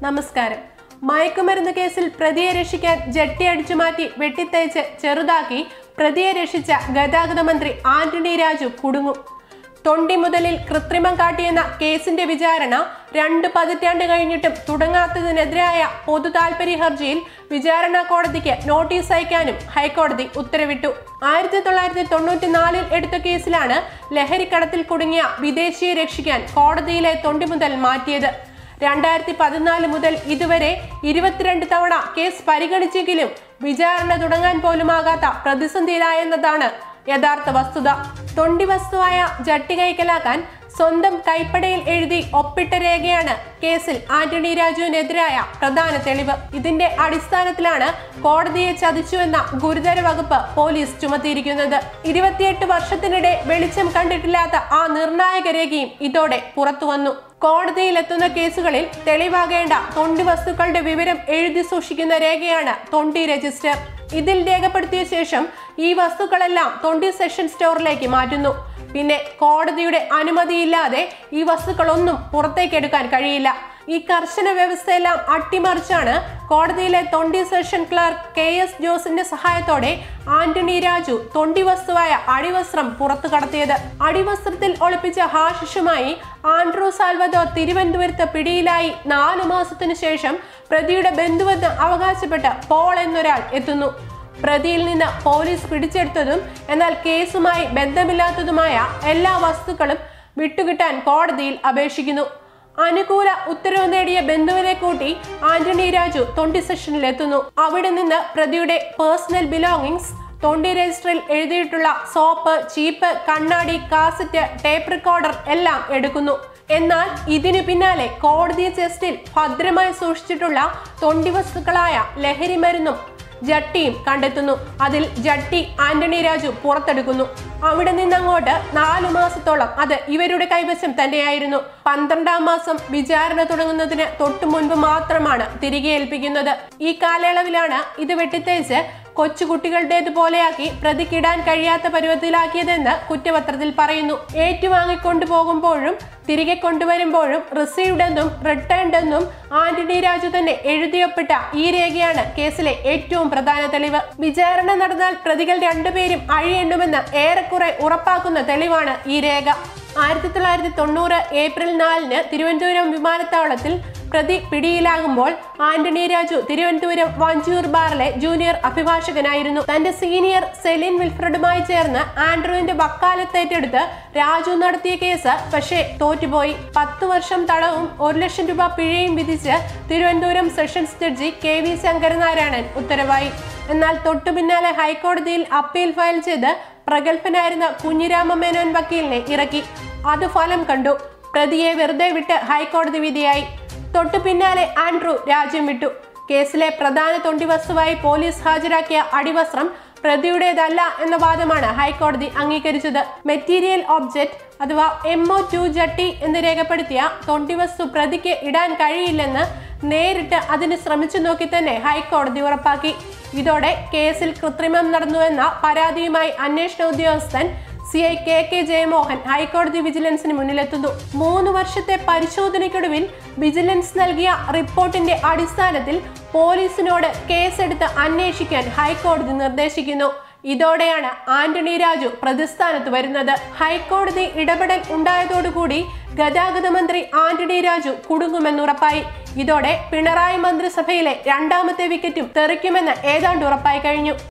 നമസ്കാരം മയക്കുമരുന്ന് കേസിൽ പ്രതിയെ രക്ഷിക്കാൻ ജട്ടി അടിച്ചു മാറ്റി വെട്ടിത്തയച്ച് ചെറുതാക്കി പ്രതിയെ രക്ഷിച്ച ഗതാഗത മന്ത്രി ആന്റണി രാജു കുടുങ്ങും തൊണ്ടി മുതലിൽ കൃത്രിമം കാട്ടിയെന്ന കേസിന്റെ വിചാരണ രണ്ട് പതിറ്റാണ്ട് കഴിഞ്ഞിട്ടും തുടങ്ങാത്തതിനെതിരായ പൊതു താൽപര്യ ഹർജിയിൽ വിചാരണ കോടതിക്ക് നോട്ടീസ് അയക്കാനും ഹൈക്കോടതി ഉത്തരവിട്ടു ആയിരത്തി തൊള്ളായിരത്തി തൊണ്ണൂറ്റിനാലിൽ എടുത്ത കേസിലാണ് ലഹരിക്കടത്തിൽ കുടുങ്ങിയ വിദേശിയെ രക്ഷിക്കാൻ കോടതിയിലെ തൊണ്ടി മുതൽ മാറ്റിയത് രണ്ടായിരത്തി പതിനാല് മുതൽ ഇതുവരെ ഇരുപത്തിരണ്ട് തവണ കേസ് പരിഗണിച്ചെങ്കിലും വിചാരണ തുടങ്ങാൻ പോലുമാകാത്ത പ്രതിസന്ധിയിലായെന്നതാണ് യഥാർത്ഥ വസ്തുത തൊണ്ടി വസ്തുവായ ജട്ടി കൈക്കലാക്കാൻ സ്വന്തം കൈപ്പടയിൽ എഴുതി ഒപ്പിട്ട രേഖയാണ് കേസിൽ ആന്റണി രാജുവിനെതിരായ പ്രധാന തെളിവ് ഇതിന്റെ അടിസ്ഥാനത്തിലാണ് കോടതിയെ ചതിച്ചുവെന്ന ഗുരുതര വകുപ്പ് പോലീസ് ചുമത്തിയിരിക്കുന്നത് ഇരുപത്തിയെട്ട് വർഷത്തിനിടെ വെളിച്ചം കണ്ടിട്ടില്ലാത്ത ആ നിർണായക രേഖയും ഇതോടെ പുറത്തു വന്നു കോടതിയിലെത്തുന്ന കേസുകളിൽ തെളിവാകേണ്ട തൊണ്ടി വസ്തുക്കളുടെ വിവരം എഴുതി സൂക്ഷിക്കുന്ന രേഖയാണ് തൊണ്ടി രജിസ്റ്റർ ഇതിൽ രേഖപ്പെടുത്തിയ ശേഷം ഈ വസ്തുക്കളെല്ലാം തൊണ്ടി സെഷൻ സ്റ്റോറിലേക്ക് മാറ്റുന്നു പിന്നെ കോടതിയുടെ അനുമതിയില്ലാതെ ഈ വസ്തുക്കളൊന്നും പുറത്തേക്കെടുക്കാൻ കഴിയില്ല ഈ കർശന വ്യവസ്ഥയെല്ലാം അട്ടിമറിച്ചാണ് കോടതിയിലെ തൊണ്ടി സെഷൻ ക്ലർക്ക് കെ എസ് ജോസിന്റെ സഹായത്തോടെ ആന്റണി രാജു തൊണ്ടി വസ്തുവായ അടിവസ്ത്രം പുറത്തു കടത്തിയത് അടിവസ്ത്രത്തിൽ ഒളിപ്പിച്ച ഹാഷിഷുമായി ആൻഡ്രൂ സാൽവദോർ തിരുവനന്തപുരത്ത് പിടിയിലായി നാലു മാസത്തിനു ശേഷം പ്രതിയുടെ ബന്ധുവെന്ന് അവകാശപ്പെട്ട് പോൾ എന്നൊരാൾ എത്തുന്നു പ്രതിയിൽ നിന്ന് പോലീസ് പിടിച്ചെടുത്തതും എന്നാൽ കേസുമായി ബന്ധമില്ലാത്തതുമായ എല്ലാ വസ്തുക്കളും വിട്ടുകിട്ടാൻ കോടതിയിൽ അപേക്ഷിക്കുന്നു അനുകൂല ഉത്തരവ് നേടിയ ബന്ധുവിനെ കൂട്ടി ആന്റണി രാജു തൊണ്ടി സെഷനിൽ എത്തുന്നു അവിടെ നിന്ന് പ്രതിയുടെ പേഴ്സണൽ ബിലോങ്ങിങ്സ് തൊണ്ടി രജിസ്റ്ററിൽ എഴുതിയിട്ടുള്ള സോപ്പ് ചീപ്പ് കണ്ണാടി കാസറ്റ് ടേപ്പ് റെക്കോർഡർ എല്ലാം എടുക്കുന്നു എന്നാൽ ഇതിനു പിന്നാലെ കോടതി ചെസ്റ്റിൽ ഭദ്രമായി സൂക്ഷിച്ചിട്ടുള്ള തൊണ്ടി വസ്തുക്കളായ ലഹരി മരുന്നും ജട്ടിയും കണ്ടെത്തുന്നു അതിൽ ജട്ടി ആന്റണി രാജു പുറത്തെടുക്കുന്നു അവിടെ നിന്നങ്ങോട്ട് നാലു മാസത്തോളം അത് ഇവരുടെ കൈവശം തന്നെയായിരുന്നു പന്ത്രണ്ടാം മാസം വിചാരണ തുടങ്ങുന്നതിന് തൊട്ടു മുൻപ് മാത്രമാണ് തിരികെ ഏൽപ്പിക്കുന്നത് ഈ കാലയളവിലാണ് ഇത് വെട്ടിത്തേച്ച് കൊച്ചുകുട്ടികളുടേതുപോലെയാക്കി പ്രതിക്കിടാൻ കഴിയാത്ത പരുവത്തിലാക്കിയതെന്ന് കുറ്റപത്രത്തിൽ പറയുന്നു ഏറ്റുവാങ്ങിക്കൊണ്ടുപോകുമ്പോഴും തിരികെ കൊണ്ടുവരുമ്പോഴും റിസീവ്ഡ് എന്നും റിട്ടേൺഡ് എന്നും ആന്റണി രാജു തന്നെ എഴുതിയൊപ്പിട്ട ഈ രേഖയാണ് കേസിലെ ഏറ്റവും പ്രധാന തെളിവ് വിചാരണ നടന്നാൽ പ്രതികൾ രണ്ടുപേരും അഴിയെണ്ണുമെന്ന് ഏറെക്കുറെ ഉറപ്പാക്കുന്ന തെളിവാണ് ഈ രേഖ ആയിരത്തി തൊള്ളായിരത്തി തൊണ്ണൂറ് ഏപ്രിൽ നാലിന് തിരുവനന്തപുരം വിമാനത്താവളത്തിൽ പ്രതി പിടിയിലാകുമ്പോൾ ആന്റണി രാജു തിരുവനന്തപുരം വഞ്ചൂർ ബാറിലെ ജൂനിയർ അഭിഭാഷകനായിരുന്നു തന്റെ സീനിയർ സെലിൻ വിൽഫ്രഡുമായി ചേർന്ന് ആൻഡ്രൂവിന്റെ വക്കാലത്തേറ്റെടുത്ത് രാജു നടത്തിയ കേസ് പക്ഷേ തോറ്റുപോയി പത്തു വർഷം തടവും ഒരു ലക്ഷം രൂപ പിഴയും വിധിച്ച് Thiruvananthapuram sessions judge K V Sankaranarayanan ഉത്തരവായി എന്നാൽ തൊട്ടു പിന്നാലെ ഹൈക്കോടതിയിൽ അപ്പീൽ ഫയൽ ചെയ്ത് പ്രഗത്ഭനായിരുന്ന കുഞ്ഞിരാമ മേനോൻ വക്കീലിനെ ഇറക്കി അത് ഫലം കണ്ടു പ്രതിയെ വെറുതെ വിട്ട് ഹൈക്കോടതി വിധിയായി തൊട്ടു പിന്നാലെ ആൻഡ്രു രാജ്യം വിട്ടു കേസിലെ പ്രധാന തൊണ്ടി വസ്തുവായി പോലീസ് ഹാജരാക്കിയ അടിവസ്ത്രം പ്രതിയുടേതല്ല എന്ന വാദമാണ് ഹൈക്കോടതി അംഗീകരിച്ചത് മെറ്റീരിയൽ ഒബ്ജക്റ്റ് അഥവാ എം ഒ ടു ജട്ടി എന്ന് രേഖപ്പെടുത്തിയ തൊണ്ടി വസ്തു പ്രതിക്ക് ഇടാൻ കഴിയില്ലെന്ന് നേരിട്ട് അതിന് ശ്രമിച്ചു നോക്കി തന്നെ ഹൈക്കോടതി ഉറപ്പാക്കി ഇതോടെ കേസിൽ കൃത്രിമം നടന്നുവെന്ന പരാതിയുമായി അന്വേഷണ ഉദ്യോഗസ്ഥൻ C I K K Jayamohan ഹൈക്കോടതി വിജിലൻസിന് മുന്നിലെത്തുന്നു മൂന്ന് വർഷത്തെ പരിശോധനയ്ക്കൊടുവിൽ വിജിലൻസ് നൽകിയ റിപ്പോർട്ടിന്റെ അടിസ്ഥാനത്തിൽ പോലീസിനോട് കേസെടുത്ത് അന്വേഷിക്കാൻ ഹൈക്കോടതി നിർദ്ദേശിക്കുന്നു ഇതോടെയാണ് ആന്റണി രാജു പ്രതിസ്ഥാനത്ത് വരുന്നത് ഹൈക്കോടതി ഇടപെടൽ ഉണ്ടായതോടുകൂടി ഗതാഗത മന്ത്രി ആന്റണി രാജു കുടുങ്ങുമെന്നുറപ്പായി ഇതോടെ പിണറായി മന്ത്രിസഭയിലെ രണ്ടാമത്തെ വിക്കറ്റും തെറിക്കുമെന്ന് ഏതാണ്ട് ഉറപ്പായി കഴിഞ്ഞു